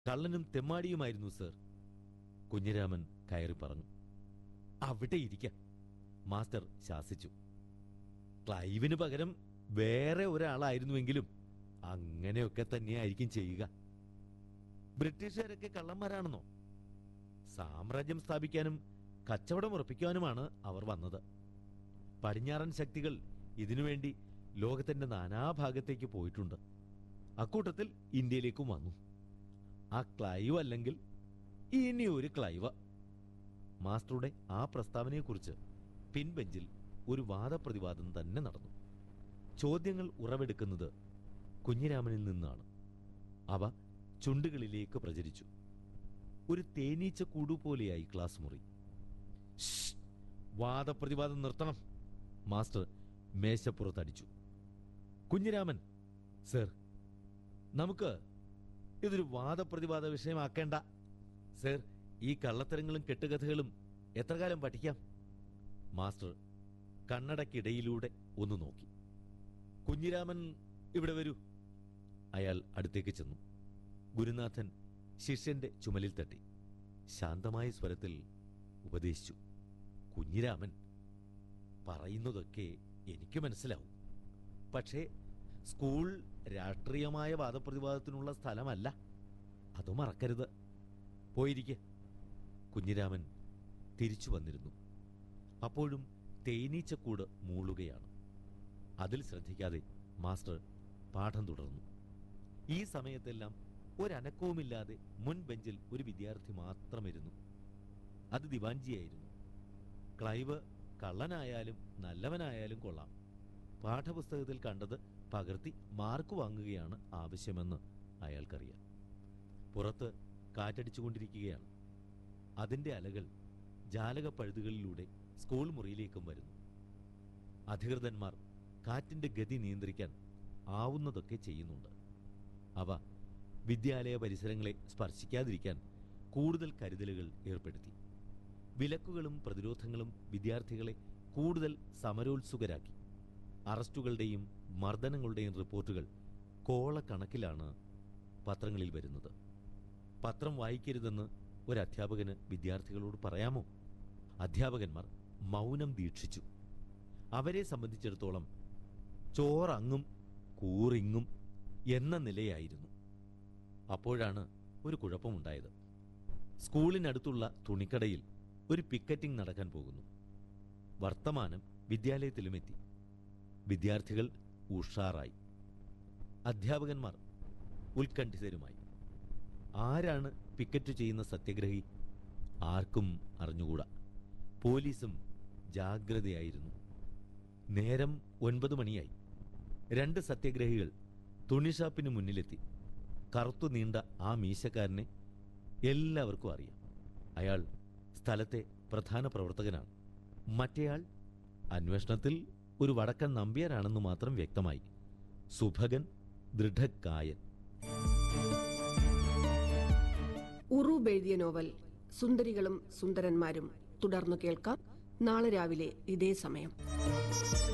കള്ളനും തെമ്മാടിയുമായിരുന്നു സർ കുഞ്ഞിരാമൻ കയറി പറഞ്ഞു അവിടെ ഇരിക്ക മാസ്റ്റർ ശാസിച്ചു ക്ലൈവിന് പകരം വേറെ ഒരാളായിരുന്നുവെങ്കിലും അങ്ങനെയൊക്കെ തന്നെയായിരിക്കും ചെയ്യുക ബ്രിട്ടീഷുകാരൊക്കെ കള്ളന്മാരാണെന്നോ സാമ്രാജ്യം സ്ഥാപിക്കാനും കച്ചവടം ഉറപ്പിക്കാനുമാണ് അവർ വന്നത് പടിഞ്ഞാറൻ ശക്തികൾ ഇതിനുവേണ്ടി ലോകത്തിന്റെ നാനാഭാഗത്തേക്ക് പോയിട്ടുണ്ട് അക്കൂട്ടത്തിൽ ഇന്ത്യയിലേക്കും വന്നു ആ ക്ലൈവ് അല്ലെങ്കിൽ ഇനി ഒരു ക്ലൈവ് മാസ്റ്ററുടെ ആ പ്രസ്താവനയെക്കുറിച്ച് പിൻബെഞ്ചിൽ ഒരു വാദപ്രതിവാദം തന്നെ നടന്നു ചോദ്യങ്ങൾ ഉറവെടുക്കുന്നത് കുഞ്ഞിരാമനിൽ നിന്നാണ് അവ ചുണ്ടുകളിലേക്ക് പ്രചരിച്ചു ഒരു തേനീച്ച കൂടുപോലെയായി ക്ലാസ് മുറി "ശ്ശ്! വാദപ്രതിവാദം നിർത്തണം മാസ്റ്റർ മേശപ്പുറത്തടിച്ചു കുഞ്ഞിരാമൻ സർ നമുക്ക് ഇതൊരു വാദപ്രതിവാദ വിഷയമാക്കേണ്ട സർ ഈ കള്ളത്തരങ്ങളും കെട്ടുകഥകളും എത്ര കാലം പഠിക്കാം മാസ്റ്റർ കണ്ണടക്കിടയിലൂടെ ഒന്ന് നോക്കി കുഞ്ഞിരാമൻ ഇവിടെ വരൂ അയാൾ അടുത്തേക്ക് ചെന്നു ഗുരുനാഥൻ ശിഷ്യന്റെ ചുമലിൽ തട്ടി ശാന്തമായ സ്വരത്തിൽ ഉപദേശിച്ചു കുഞ്ഞിരാമൻ പറയുന്നതൊക്കെ എനിക്ക് മനസ്സിലാവും പക്ഷേ സ്കൂൾ രാഷ്ട്രീയമായ വാദപ്രതിവാദത്തിനുള്ള സ്ഥലമല്ല അത് മറക്കരുത് പോയിരിക്കെ കുഞ്ഞിരാമൻ തിരിച്ചു വന്നിരുന്നു അപ്പോഴും തേനീച്ചക്കൂട് മൂളുകയാണ് അതിൽ ശ്രദ്ധിക്കാതെ മാസ്റ്റർ പാഠം തുടർന്നു ഈ സമയത്തെല്ലാം ഒരനക്കവുമില്ലാതെ മുൻ ബെഞ്ചിൽ ഒരു വിദ്യാർത്ഥി മാത്രമിരുന്നു അത് ദിവാൻജിയായിരുന്നു ക്ലൈവ് കള്ളനായാലും നല്ലവനായാലും കൊള്ളാം പാഠപുസ്തകത്തിൽ കണ്ടത് പകർത്തി മാർക്ക് വാങ്ങുകയാണ് ആവശ്യമെന്ന് അയാൾക്കറിയാം പുറത്ത് കാറ്റടിച്ചുകൊണ്ടിരിക്കുകയാണ് അതിന്റെ അലകൾ ജാലകപ്പഴുതുകളിലൂടെ സ്കൂൾ മുറിയിലേക്കും വരുന്നു അധികൃതന്മാർ കാറ്റിന്റെ ഗതി നിയന്ത്രിക്കാൻ ആവുന്നതൊക്കെ ചെയ്യുന്നുണ്ട് അവ വിദ്യാലയ പരിസരങ്ങളെ സ്പർശിക്കാതിരിക്കാൻ കൂടുതൽ കരുതലുകൾ ഏർപ്പെടുത്തി വിലക്കുകളും പ്രതിരോധങ്ങളും വിദ്യാർത്ഥികളെ കൂടുതൽ സമരോത്സുകരാക്കി അറസ്റ്റുകളുടെയും മർദ്ദനങ്ങളുടെയും റിപ്പോർട്ടുകൾ കോളക്കണക്കിലാണ് പത്രങ്ങളിൽ വരുന്നത് പത്രം വായിക്കരുതെന്ന് ഒരു അധ്യാപകന് വിദ്യാർത്ഥികളോട് പറയാമോ അധ്യാപകന്മാർ മൗനം ദീക്ഷിച്ചു അവരെ സംബന്ധിച്ചിടത്തോളം ചോറങ്ങും കൂറിങ്ങും എന്ന നിലയായിരുന്നു അപ്പോഴാണ് ഒരു കുഴപ്പമുണ്ടായത് സ്കൂളിനടുത്തുള്ള തുണിക്കടയിൽ ഒരു പിക്കറ്റിംഗ് നടക്കാൻ പോകുന്നു വർത്തമാനം വിദ്യാലയത്തിലുമെത്തി വിദ്യാർത്ഥികൾ ഉഷാറായി അധ്യാപകന്മാർ ഉത്കണ്ഠിതരുമായി ആരാണ് പിക്കറ്റ് ചെയ്യുന്ന സത്യഗ്രഹി ആർക്കും അറിഞ്ഞുകൂടാ പോലീസും ജാഗ്രതയായിരുന്നു നേരം ഒൻപത് മണിയായി രണ്ട് സത്യഗ്രഹികൾ തുണിഷാപ്പിന് മുന്നിലെത്തി കറുത്തു നീണ്ട ആ മീശക്കാരനെ എല്ലാവർക്കും അറിയാം അയാൾ സ്ഥലത്തെ പ്രധാന പ്രവർത്തകനാണ് മറ്റേയാൾ അന്വേഷണത്തിൽ ഒരു വടക്കൻ നമ്പ്യാരാണെന്ന് മാത്രം വ്യക്തമായി സുഭകൻ ദൃഢകായൻ ഉറൂബ് എഴുതിയ നോവൽ സുന്ദരികളും സുന്ദരന്മാരും തുടർന്നു കേൾക്കാം നാളെ രാവിലെ ഇതേ സമയം